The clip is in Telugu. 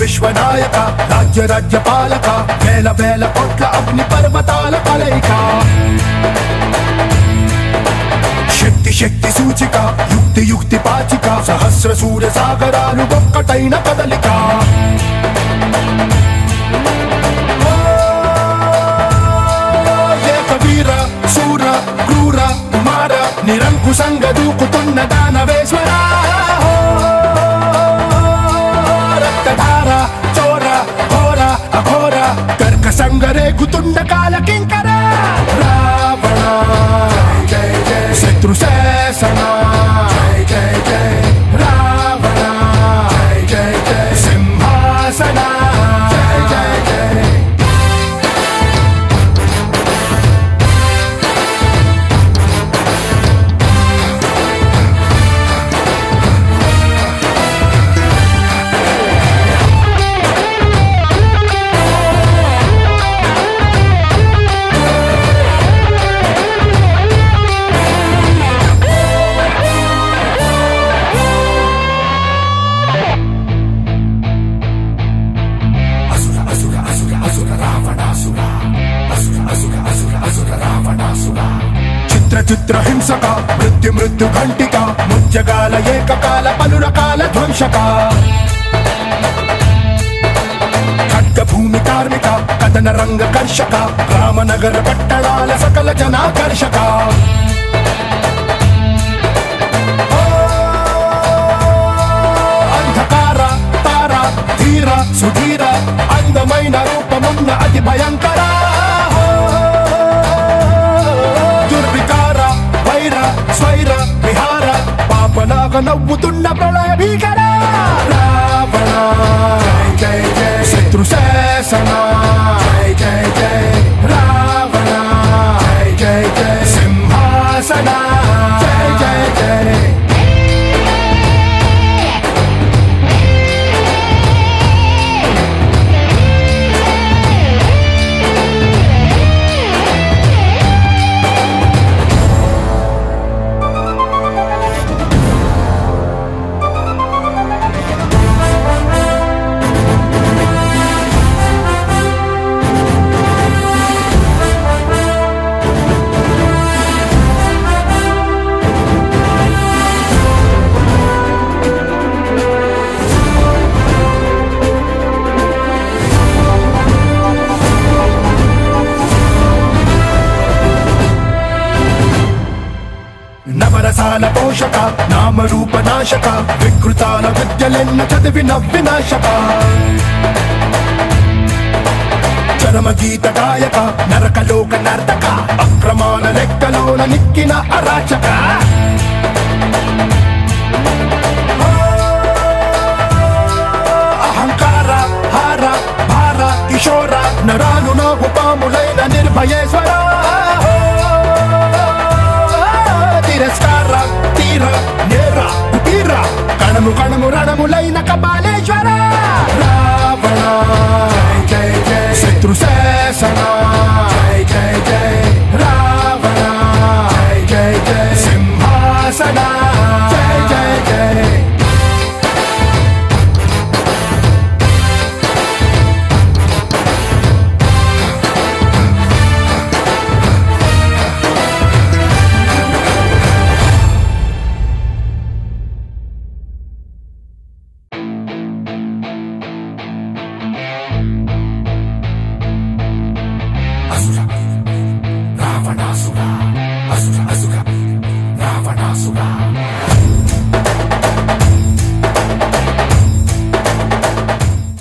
విశ్వనాయక రాజ్య రాజ్య పాలక వేల వేల కోట్ల అగ్ని పర్వతాల కలయిక శక్తి శక్తి సూచిక యుక్తి యుక్తి పాచిక సహస్ర సూర్య సాగరాలు ఒక్కటైన కదలిక ఏక వీర శూర క్రూర కుమార నిరంకుశంగా దూకుతున్న దానవేశ్వర రక్తధార చోర ఘోర అఘోర కర్కసంగ రేగుతున్న కాల కింకర రావణ జై జై శత్రు శాసన జై జై జై రావణ జై జై జై సింహాసన జై జై జై అసుర అసుర అసుర అసుర రావణాసుర అసుర అసుర అసుర అసుర రావణాసుర చిత్ర చిత్ర హింసక మృత్యు మృత్యు ఘంటిక ముత్యకాల ఏకకాల పలు రకాల ధ్వంసక ఖడ్గ భూమి కార్మిక కథన రంగ కర్షక రామనగర పట్టణాల సకల జనాకర్షక అంధకార తార ధీర సుధీర అందమైన రూపమున్న అతి భయంకర దుర్వికార వైర స్వైర విహార పాపలాగా నవ్వుతున్న ప్రళయ భీకర రావణ జై జై జై శత్రు శాసన జై జై జై రావణ జై జై జై సింహాసన జై జై జై నవరసాల పోషక నామరూప నాశక వికృతాల విద్యలెన్న చదివి నవ్వినాశక చరమ గీత గాయక నరకలోక నర్తక అక్రమాల లెక్కలోన నిక్కిన అరాచక అహంకార హార భార కిషోర నరాలు నాకు పాములైన నిర్భయేశ్వర తిరస్కార తీర నేర తీర కణము కణము రణములైన కపాలేశ్వర